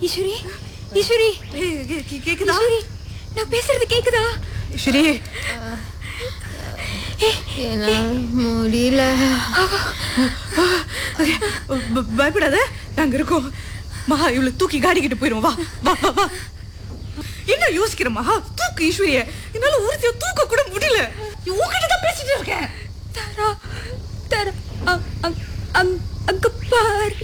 ஈஸ்வரி ஈஸ்வரி கேக்குதா ஈஸ்வரி நான் பேசுறது கேக்குதா ஸ்ரீ என்னால் முடியல ப- பயப்படாத நாங்க இருக்கோம் மகா இவளை தூக்கி காடிக்கிட்டு போயிரும் வா வா வா வா என்ன யோசிக்கிற மகா தூக்கு ஈஸ்வரிய என்னால ஒருத்தைய தூக்க கூட முடியல உங்ககிட்ட தான் பேசிட்டு இருக்கேன் தாரா தாரா அ- அ- அங்- அங்க பார்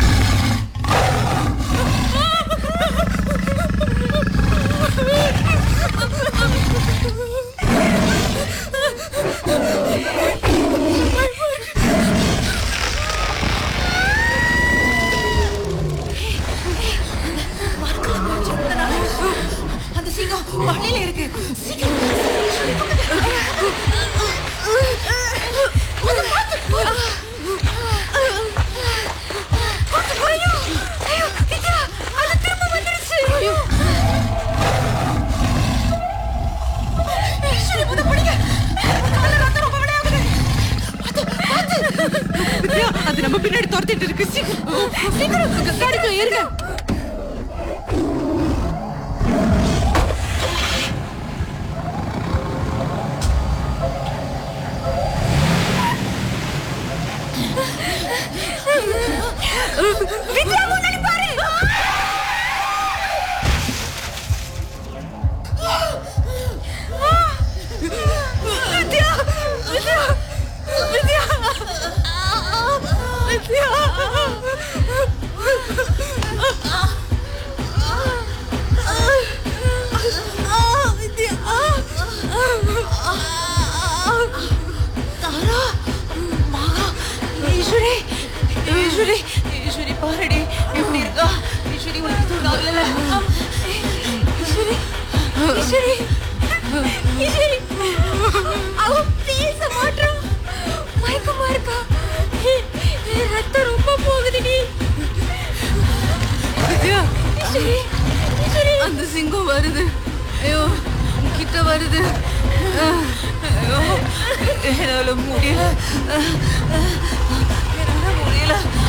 அந்த சிங்கம் வழியில இருக்கு சீக்கிரம் ஐயோ ஐயோ வித்யா அது திரும்ப வந்துருச்சு ஐயோ ஈஸ்வரி முத பிடிங்க முதல்ல ரத்தம் ரொம்ப விளையாடுது அது அது வித்யா அது நம்ம பின்னாடி துரத்திட்டு இருக்கு சீக்கிரம் சீக்கிரம் காடிக்குள்ள ஏறுங்க வித்யா முன்னாடி பாரு வித்யா வித்யா வித்யா வித்யா தாரா மகா ஈஸ்வரி ஈஸ்வரி ஈஸ்வரி பாருடி எப்படி இருக்கா ஈஸ்வரி உனக்கு தூங்காவில்ல ஈஸ்வரி ஈஸ்வரி ஈஸ்வரி அவ பேச மாட்டான் மயக்கமா இருக்கா ஏ- ஏ, ரத்தம் ரொம்ப போகுதுடி வித்யா ஈஸ்வரி ஈஸ்வரி அந்த சிங்கம் வருது ஐயோ கிட்ட வருது ஐயோ என்னால முடியல என்னால முடியல